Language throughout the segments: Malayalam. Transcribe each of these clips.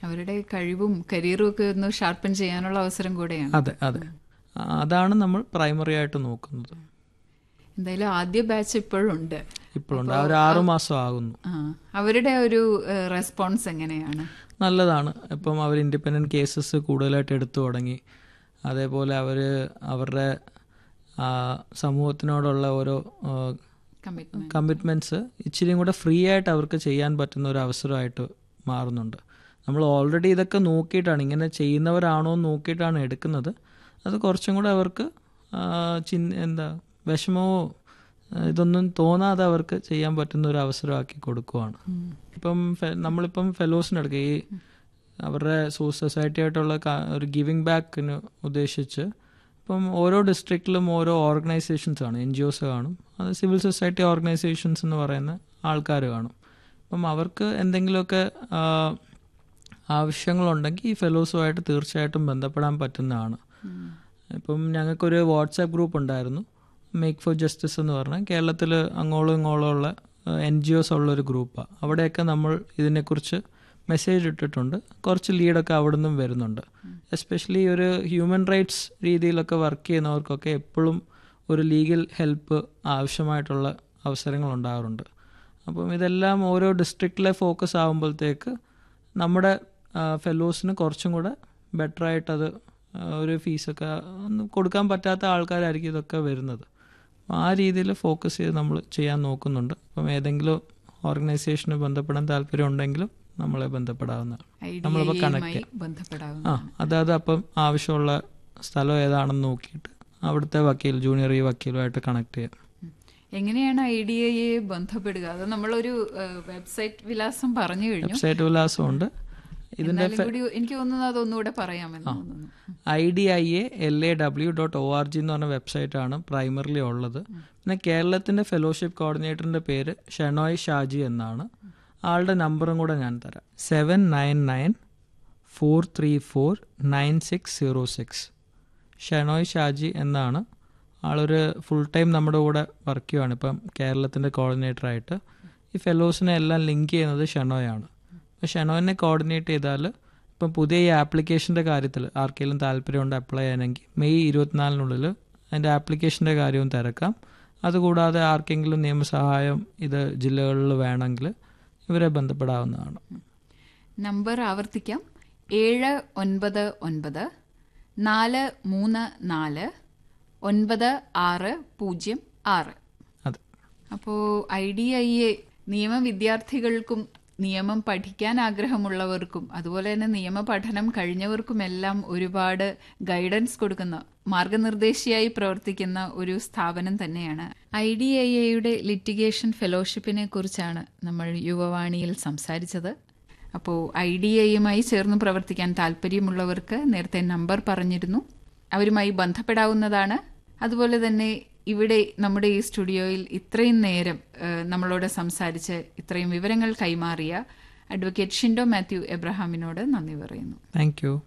അവരുടെ കഴിവും കരിയറും ഒക്കെ ഒന്ന് ഷാർപ്പൻ ചെയ്യാനുള്ള അവസരം കൂടെയാണ് അതെ അതെ ആ, അതാണ് നമ്മൾ പ്രൈമറി ആയിട്ട് നോക്കുന്നത് എന്തായാലും ആദ്യ ബാച്ച് ഇപ്പോഴുണ്ട് ഇപ്പോഴുണ്ട് ആ ഒരു ആറു മാസം ആകുന്നു ആ അവരുടെ ഒരു റെസ്പോൺസ് എങ്ങനെയാണ് നല്ലതാണ് ഇപ്പം അവർ ഇൻഡിപെൻഡൻറ്റ് കേസസ് കൂടുതലായിട്ട് എടുത്തു തുടങ്ങി അതേപോലെ അവർ അവരുടെ ആ, സമൂഹത്തിനോടുള്ള ഓരോ കമ്മിറ്റ്മെന്റ് കമ്മിറ്റ്മെൻറ്റ്സ് ഇച്ചിരിയും കൂടെ ഫ്രീ ആയിട്ട് അവർക്ക് ചെയ്യാൻ പറ്റുന്ന ഒരു അവസരമായിട്ട് മാറുന്നുണ്ട് നമ്മൾ ഓൾറെഡി ഇതൊക്കെ നോക്കിയിട്ടാണ് ഇങ്ങനെ ചെയ്യുന്നവരാണോ എന്ന് നോക്കിയിട്ടാണ് എടുക്കുന്നത് അത് കുറച്ചും കൂടെ അവർക്ക് ആ, ചിൻ എന്താ വിഷമമോ ആ, ഇതൊന്നും തോന്നാതെ അവർക്ക് ചെയ്യാൻ പറ്റുന്ന ഒരു അവസരമാക്കി കൊടുക്കുവാണ് ഇപ്പം ഫെ- നമ്മളിപ്പം ഫെലോസിന് എടുക്കുക ഈ അവരുടെ സൊസൈറ്റി ആയിട്ടുള്ള ക- ഒരു ഗിവിങ് ബാക്കിന് ഉദ്ദേശിച്ച് ഇപ്പം ഓരോ ഡിസ്ട്രിക്റ്റിലും ഓരോ ഓർഗനൈസേഷൻസ് കാണും എൻ ജി ഒസ് കാണും അത് സിവിൽ സൊസൈറ്റി ഓർഗനൈസേഷൻസ് എന്ന് പറയുന്ന ആൾക്കാർ കാണും അപ്പം അവർക്ക് എന്തെങ്കിലുമൊക്കെ ആ, ആവശ്യങ്ങളുണ്ടെങ്കിൽ ഈ ഫെലോസുമായിട്ട് തീർച്ചയായിട്ടും ബന്ധപ്പെടാൻ പറ്റുന്നതാണ് ഇപ്പം ഞങ്ങൾക്കൊരു വാട്സാപ്പ് ഗ്രൂപ്പ് ഉണ്ടായിരുന്നു മേക്ക് ഫോർ ജസ്റ്റിസ് എന്ന് പറഞ്ഞാൽ കേരളത്തിൽ അങ്ങോളം ഇങ്ങോളം ഉള്ള എൻ ജി ഒസ് ഉള്ളൊരു ഗ്രൂപ്പാണ് അവിടെയൊക്കെ നമ്മൾ ഇതിനെക്കുറിച്ച് മെസ്സേജ് ഇട്ടിട്ടുണ്ട് കുറച്ച് ലീഡൊക്കെ അവിടെ നിന്നും വരുന്നുണ്ട് എസ്പെഷ്യലി ഒരു ഹ്യൂമൻ റൈറ്റ്സ് രീതിയിലൊക്കെ വർക്ക് ചെയ്യുന്നവർക്കൊക്കെ എപ്പോഴും ഒരു ലീഗൽ ഹെൽപ്പ് ആവശ്യമായിട്ടുള്ള അവസരങ്ങൾ ഉണ്ടാകാറുണ്ട് അപ്പം ഇതെല്ലാം ഓരോ ഡിസ്ട്രിക്റ്റിലെ ഫോക്കസ് ആകുമ്പോഴത്തേക്ക് നമ്മുടെ ഫെലോസിന് കുറച്ചും കൂടെ ബെറ്ററായിട്ടത് ഒരു ഫീസൊക്കെ ഒന്ന് കൊടുക്കാൻ പറ്റാത്ത ആൾക്കാരായിരിക്കും ഇതൊക്കെ വരുന്നത് അപ്പം ആ രീതിയിൽ ഫോക്കസ് ചെയ്ത് നമ്മൾ ചെയ്യാൻ നോക്കുന്നുണ്ട് അപ്പം ഏതെങ്കിലും ഓർഗനൈസേഷന് ബന്ധപ്പെടാൻ താല്പര്യം ഉണ്ടെങ്കിലും നമ്മളെ ബന്ധപ്പെടാവുന്നതാണ് നമ്മളിപ്പോൾ കണക്ട് ഐഡിയയുമായി ബന്ധപ്പെടാവുന്ന ആ അതായത് അപ്പം ആവശ്യമുള്ള സ്ഥലം ഏതാണെന്ന് നോക്കിയിട്ട് അവിടുത്തെ വക്കീൽ ജൂനിയർ ഈ വക്കീലുമായിട്ട് കണക്ട് ചെയ്യാം എങ്ങനെയാണ് ഐ ഡി ഐയെ ബന്ധപ്പെടുക അത് നമ്മളൊരു വെബ്സൈറ്റ് വിലാസം പറഞ്ഞു കഴിഞ്ഞു വെബ്സൈറ്റ് വിലാസമുണ്ട് ഇതിന്റെ എന്നാലും കൂടി എനിക്ക് തോന്നുന്നത് അതൊന്നുകൂടെ പറയാമെന്ന് തോന്നുന്നു I D I A L A W dot O R G എന്ന് പറഞ്ഞ വെബ്സൈറ്റാണ് പ്രൈമറിലി ഉള്ളത് പിന്നെ കേരളത്തിൻ്റെ ഫെലോഷിപ്പ് കോർഡിനേറ്ററിൻ്റെ പേര് ഷെനോയ് ഷാജി എന്നാണ് ആളുടെ നമ്പറും കൂടെ ഞാൻ തരാം seven nine nine four three four nine six zero six Shenoy Shaji എന്നാണ് ആളൊരു ഫുൾ ടൈം നമ്മുടെ കൂടെ വർക്ക് ചെയ്യുവാണ് ഇപ്പം കേരളത്തിൻ്റെ കോർഡിനേറ്ററായിട്ട് ഈ ഫെലോസിനെ എല്ലാം ലിങ്ക് ചെയ്യുന്നത് ഷെനോയാണ് അപ്പോൾ ഷെനോയിനെ കോർഡിനേറ്റ് ചെയ്താൽ ഇപ്പം പുതിയ ഈ ആപ്ലിക്കേഷൻ്റെ കാര്യത്തിൽ ആർക്കെങ്കിലും താല്പര്യമുണ്ട് അപ്ലൈ ചെയ്യാനെങ്കിൽ മെയ് ഇരുപത്തിനാലിനുള്ളിൽ അതിൻ്റെ ആപ്ലിക്കേഷൻ്റെ കാര്യവും തിരക്കാം അതുകൂടാതെ ആർക്കെങ്കിലും നിയമസഹായം ഇത് ജില്ലകളിൽ വേണമെങ്കിൽ ഇവരെ ബന്ധപ്പെടാവുന്നതാണ് നമ്പർ ആവർത്തിക്കാം ഏഴ് ഒൻപത് ഒൻപത് നാല് മൂന്ന് നാല് ഒൻപത് ആറ് പൂജ്യം ആറ് അതെ അപ്പോൾ ഐ ഡി ഐ എ നിയമ വിദ്യാർത്ഥികൾക്കും നിയമം പഠിക്കാൻ ആഗ്രഹമുള്ളവർക്കും അതുപോലെ തന്നെ നിയമ പഠനം കഴിഞ്ഞവർക്കുമെല്ലാം ഒരുപാട് ഗൈഡൻസ് കൊടുക്കുന്ന മാർഗനിർദ്ദേശിയായി പ്രവർത്തിക്കുന്ന ഒരു സ്ഥാപനം തന്നെയാണ് ഐ ഡി ഐ എയുടെ ലിറ്റിഗേഷൻ ഫെലോഷിപ്പിനെ കുറിച്ചാണ് നമ്മൾ യുവവാണിയിൽ സംസാരിച്ചത് അപ്പോൾ ഐ ഡി ഐയുമായി ചേർന്ന് പ്രവർത്തിക്കാൻ താല്പര്യമുള്ളവർക്ക് നേരത്തെ നമ്പർ പറഞ്ഞിരുന്നു അവരുമായി ബന്ധപ്പെടാവുന്നതാണ് അതുപോലെ തന്നെ ഇവിടെ നമ്മുടെ ഈ സ്റ്റുഡിയോയിൽ ഇത്രയും നേരം ഏഹ്, നമ്മളോട് സംസാരിച്ച് ഇത്രയും വിവരങ്ങൾ കൈമാറിയ അഡ്വക്കേറ്റ് ഷിൻഡോ മാത്യു എബ്രഹാമിനോട് നന്ദി പറയുന്നു താങ്ക് യു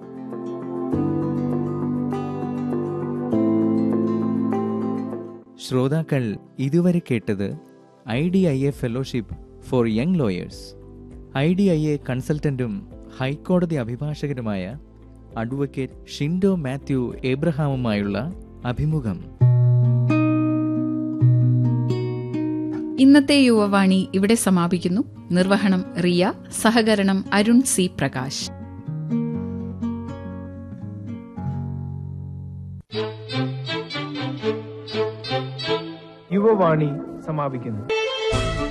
ശ്രോതാക്കൾ ഇതുവരെ കേട്ടത് I D I A fellowship for young lawyers I D I A കൺസൾട്ടന്റും ഹൈക്കോടതി അഭിഭാഷകനുമായ അഡ്വക്കേറ്റ് ഷിൻഡോ മാത്യു ഏബ്രഹാമുമായുള്ള അഭിമുഖം ഇന്നത്തെ യുവവാണി ഇവിടെ സമാപിക്കുന്നു നിർവഹണം റിയ സഹകരണം അരുൺ സി പ്രകാശ് യുവവാണി സമാപിക്കുന്നു